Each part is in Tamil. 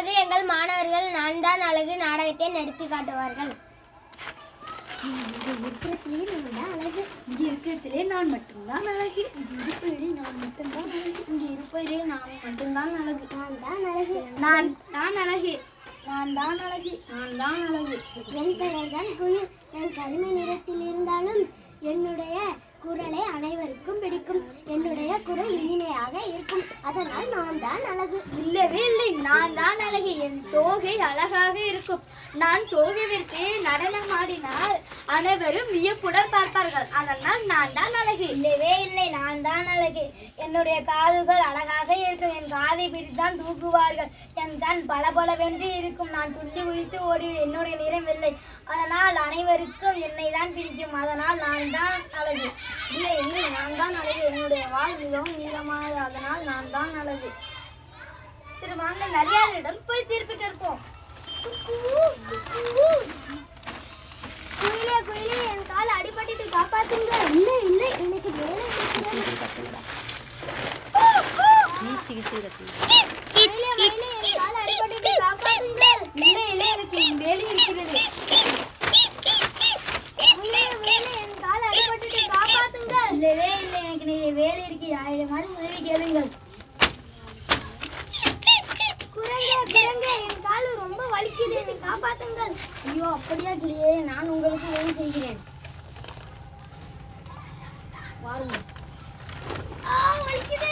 இப்பொழுது எங்கள் மாணவர்கள் நான் தான் அழகு நாடகத்தை நடித்து காட்டுவார்கள் இங்க இருக்கிறதுலே நான் மட்டும்தான் அழகு இங்க இருப்பதிலே நான் மட்டும்தான் அழகு இங்க இருப்பதிலே நான் மட்டும்தான் அழகு நான் தான் அழகு நான் தான் அழகு நான் தான் அழகு நான் தான் அழகு என் பெயர் தான் குயில் நான் கருமை நிறத்தில் இருந்தாலும் என்னுடைய குரலை அனைவருக்கும் பிடிக்கும் என்னுடைய குரல் இனிமையாக இருக்கும் அதனால் நான் தான் அழகு இல்லவே இல்லை நான் தான் அழகு என் தோகை அழகாக இருக்கும் நான் தோகைவிற்கு நடனம் ஆடினால் அனைவரும் வியப்புடன் பார்ப்பார்கள் அதனால் நான் தான் அழகு இல்லவே இல்லை நான் தான் அழகு என்னுடைய காதுகள் அழகாக இருக்கும் என் காதை பிடித்தான் தூக்குவார்கள் என் கண் பளபளவென்று இருக்கும் நான் துள்ளி குதித்து ஓடி என்னுடைய நிறம் வெள்ளை அதனால் அனைவருக்கும் என்னை தான் பிடிக்கும் அதனால் நான் தான் அழகு இல்லை இல்லை நான் தான் அழகு என்னுடைய வால் மிகவும் நீளமானது அதனால் நான் தான் அழகு சரி வாங்க நரியாரிடம் போய் தீர்ப்பு கேட்போம் குயிலே குயிலே என் கால் அடிபட்டுட்டு காப்பாத்துங்க இல்லை இல்லை எனக்கு வேலை இருக்கிறது. குயிலே, குயிலே, என் கால் அடிபட்டுட்டு காப்பாத்துங்க இல்லை இல்லை எனக்கு என் வேலை இருக்கிறது குயிலே, குயிலே, என் கால் அடிபட்டுட்டு காப்பாத்துங்க இல்லவே இல்லை எனக்கு நீங்க வேலை இருக்கு ஆயிரம் மாதிரி உதவி கேளுங்கள் குரங்கே குரங்கே என் கால் ரொம்ப வலிக்குது என்னை காப்பாத்துங்கள் ஐயோ அப்படியா கிளியே நான் உங்களுக்கு உதவி செய்கிறேன் வாருங்கள் ஆ வலிக்குது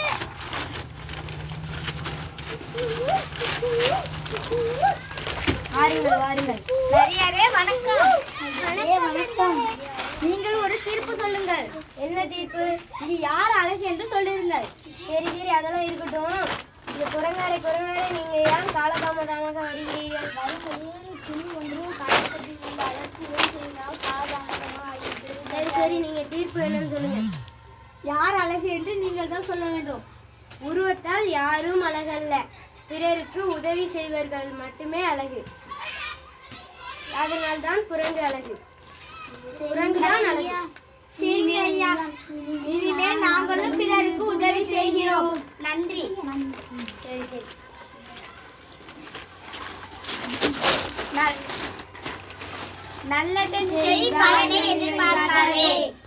வாருங்கள் வாருங்கள் நரியாரே வணக்கம் ஏ, வணக்கம் நீங்கள் ஒரு தீர்ப்பு சொல்லுங்கள் என்ன தீர்ப்பு இங்கு யார் அழகு என்று சொல்லுங்கள் சரி சரி அதெல்லாம் இருக்கட்டும் இந்த குரங்காரை குரங்காரை நீங்க ஏன் காலதாமதமாக வருகிறீர்கள் வரும் வழியில் கிளி ஒன்று காயப்பட்டு உள்ள அதற்கு உதவி செய்தால் காலதாமதமாக ஆகிவிட்டது. சரி சரி நீங்க தீர்ப்பு என்னன்னு சொல்லுங்க யார் அழகு என்று நீங்கள் தான் சொல்ல வேண்டும் உருவத்தால் யாரும் அழகல்ல பிறருக்கு உதவி செய்வர்கள் மட்டுமே அழகு அதனால்தான் குரங்கு அழகு குரங்கு தான் அழகு சரிங்க ஐயா இனிமேல் நாங்களும் பிறருக்கு உதவி செய்கிறோம் நன்றி சரி சரி நல்- நல்லது செய் பலனை எதிர்பார்க்காதே